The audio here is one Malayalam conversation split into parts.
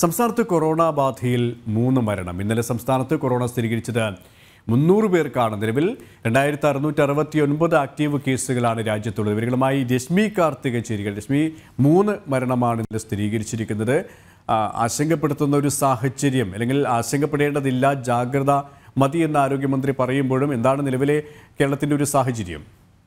സംസ്ഥാനത്ത് കൊറോണ ബാധയിൽ മൂന്ന് മരണം ഇന്നലെ സംസ്ഥാനത്ത് കൊറോണ സ്ഥിരീകരിച്ചത് മുന്നൂറ് പേർക്കാണ് നിലവിൽ രണ്ടായിരത്തി അറുന്നൂറ്റി അറുപത്തി ഒൻപത് ആക്റ്റീവ് കേസുകളാണ് രാജ്യത്തുള്ളത് ഇവരുമായി രശ്മി കാർത്തിക ചേരുക രശ്മി മൂന്ന് മരണമാണ് ഇന്നലെ സ്ഥിരീകരിച്ചിരിക്കുന്നത് ആ, ആശങ്കപ്പെടുത്തുന്ന ഒരു സാഹചര്യം അല്ലെങ്കിൽ ആശങ്കപ്പെടേണ്ടതില്ല ജാഗ്രത മതി എന്ന് ആരോഗ്യമന്ത്രി പറയുമ്പോഴും എന്താണ് നിലവിലെ കേരളത്തിന്റെ ഒരു സാഹചര്യം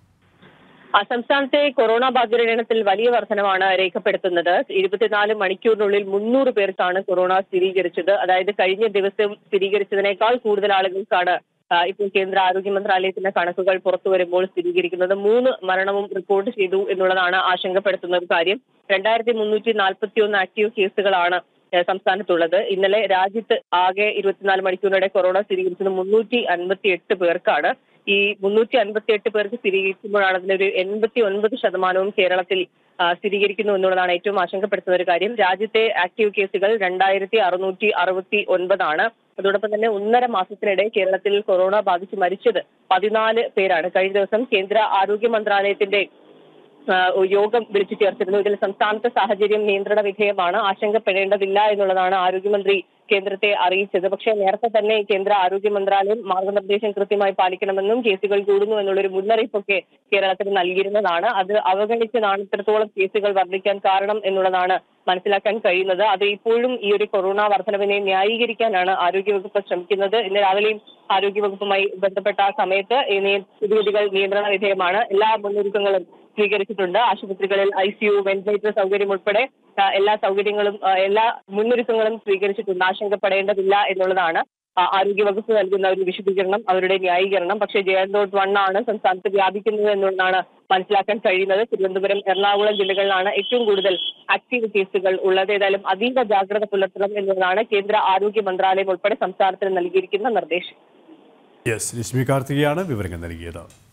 ആ സംസ്ഥാനത്തെ കൊറോണ ബാധിതരുടെ എണ്ണത്തിൽ വലിയ വർധനമാണ് രേഖപ്പെടുത്തുന്നത് ഇരുപത്തിനാല് മണിക്കൂറിനുള്ളിൽ മുന്നൂറ് പേർക്കാണ് കൊറോണ സ്ഥിരീകരിച്ചത് അതായത് കഴിഞ്ഞ ദിവസം സ്ഥിരീകരിച്ചതിനേക്കാൾ കൂടുതൽ ആളുകൾക്കാണ് ആ, ഇപ്പോൾ കേന്ദ്ര ആരോഗ്യ മന്ത്രാലയത്തിന്റെ കണക്കുകൾ പുറത്തു വരുമ്പോൾ സ്ഥിരീകരിക്കുന്നത് മൂന്ന് മരണവും റിപ്പോർട്ട് ചെയ്തു എന്നുള്ളതാണ് ആശങ്കപ്പെടുത്തുന്ന ഒരു കാര്യം രണ്ടായിരത്തി മുന്നൂറ്റി നാൽപ്പത്തി ഒന്ന് ആക്റ്റീവ് കേസുകളാണ് ഏ, സംസ്ഥാനത്തുള്ളത് ഇന്നലെ രാജ്യത്ത് ആകെ ഇരുപത്തിനാല് മണിക്കൂറിനിടെ കൊറോണ സ്ഥിരീകരിച്ചത് മുന്നൂറ്റി അൻപത്തി എട്ട് പേർക്കാണ് ഈ മുന്നൂറ്റി അൻപത്തി എട്ട് പേർക്ക് സ്ഥിരീകരിക്കുമ്പോഴാണ് അതിലൊരു എൺപത്തി ഒൻപത് ശതമാനവും കേരളത്തിൽ ആ, സ്ഥിരീകരിക്കുന്നു എന്നുള്ളതാണ് ഏറ്റവും ആശങ്കപ്പെടുത്തുന്ന ഒരു കാര്യം രാജ്യത്തെ ആക്റ്റീവ് കേസുകൾ രണ്ടായിരത്തി അറുന്നൂറ്റി അറുപത്തി ഒൻപതാണ് അതോടൊപ്പം തന്നെ ഒന്നര മാസത്തിനിടെ കേരളത്തിൽ കൊറോണ ബാധിച്ച് മരിച്ചത് പതിനാല് പേരാണ് കഴിഞ്ഞ ദിവസം കേന്ദ്ര ആരോഗ്യ മന്ത്രാലയത്തിന്റെ ആ, യോഗം വിളിച്ചു ചേർത്തിരുന്നു ഇതിൽ സംസ്ഥാനത്തെ സാഹചര്യം നിയന്ത്രണ വിധേയമാണ് ആശങ്കപ്പെടേണ്ടതില്ല എന്നുള്ളതാണ് ആരോഗ്യമന്ത്രി കേന്ദ്രത്തെ അറിയിച്ചത് പക്ഷേ നേരത്തെ തന്നെ കേന്ദ്ര ആരോഗ്യ മന്ത്രാലയം മാർഗനിർദ്ദേശം കൃത്യമായി പാലിക്കണമെന്നും കേസുകൾ കൂടുന്നു എന്നുള്ളൊരു മുന്നറിയിപ്പൊക്കെ കേരളത്തിന് നൽകിയിരുന്നതാണ് അത് അവഗണിച്ചതാണ് ഇത്രത്തോളം കേസുകൾ വർദ്ധിക്കാൻ കാരണം എന്നുള്ളതാണ് മനസ്സിലാക്കാൻ കഴിയുന്നത് അത് ഇപ്പോഴും ഈ ഒരു കൊറോണ വർധനവിനെ ന്യായീകരിക്കാനാണ് ആരോഗ്യവകുപ്പ് ശ്രമിക്കുന്നത് ഇന്ന് രാവിലെയും ആരോഗ്യവകുപ്പുമായി ബന്ധപ്പെട്ട ആ സമയത്ത് ഈ നിയ- സ്ഥിതിഗതികൾ നിയന്ത്രണ വിധേയമാണ് എല്ലാ മുന്നൊരുക്കങ്ങളും സ്വീകരിച്ചിട്ടുണ്ട് ആശുപത്രികളിൽ ഐ സി യു വെന്റിലേറ്റർ സൗകര്യം ഉൾപ്പെടെ ആ, എല്ലാ സൗകര്യങ്ങളും ആ, എല്ലാ മുന്നൊരുക്കങ്ങളും സ്വീകരിച്ചിട്ടുണ്ട് ആശങ്കപ്പെടേണ്ടതില്ല എന്നുള്ളതാണ് ആ, ആരോഗ്യവകുപ്പ് നൽകുന്ന ഒരു വിശദീകരണം അവരുടെ ന്യായീകരണം പക്ഷേ ജെ ഡോട്ട് വൺ ആണ് സംസ്ഥാനത്ത് വ്യാപിക്കുന്നത് എന്നുള്ളതാണ് മനസ്സിലാക്കാൻ കഴിയുന്നത് തിരുവനന്തപുരം എറണാകുളം ജില്ലകളിലാണ് ഏറ്റവും കൂടുതൽ ആക്റ്റീവ് കേസുകൾ ഉള്ളത് ഏതായാലും അതീവ ജാഗ്രത പുലർത്തണം എന്നുള്ളതാണ് കേന്ദ്ര ആരോഗ്യ മന്ത്രാലയം ഉൾപ്പെടെ സംസ്ഥാനത്തിന് നൽകിയിരിക്കുന്ന നിർദ്ദേശം യെസ് രശ്മി കാർത്തികയാണ് വിവരങ്ങൾ നൽകിയത്